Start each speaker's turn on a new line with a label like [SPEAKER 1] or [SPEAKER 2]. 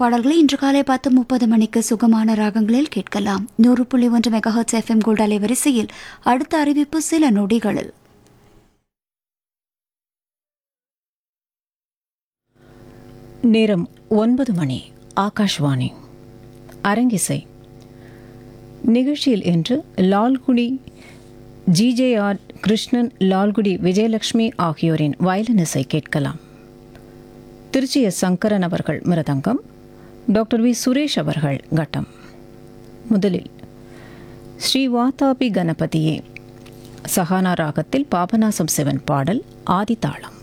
[SPEAKER 1] பாடல்களை இன்று காலை பத்து முப்பது மணிக்கு சுகமான ராகங்களில் கேட்கலாம் நூறு புள்ளி ஒன்று மெகாஹர்ட்ஸ் எஃப்எம் கோல்ட் அலைவரிசையில் அடுத்த அறிவிப்பு சில நொடிகளில்
[SPEAKER 2] நேரம் ஒன்பது மணி ஆகாஷ்வாணி அரங்கிசை நிகழ்ச்சியில் இன்று லால்குடி ஜிஜேஆர் கிருஷ்ணன் லால்குடி விஜயலட்சுமி ஆகியோரின் வயலின் இசை கேட்கலாம் திருச்சி எஸ் சங்கரன் அவர்கள் மிருதங்கம் டாக்டர் வி சுரேஷ் அவர்கள் கட்டம் முதலில் ஸ்ரீ வாதாபி கணபதியே சஹானா ராகத்தில் பாபநாசம் சிவன் பாடல் ஆதிதாளம்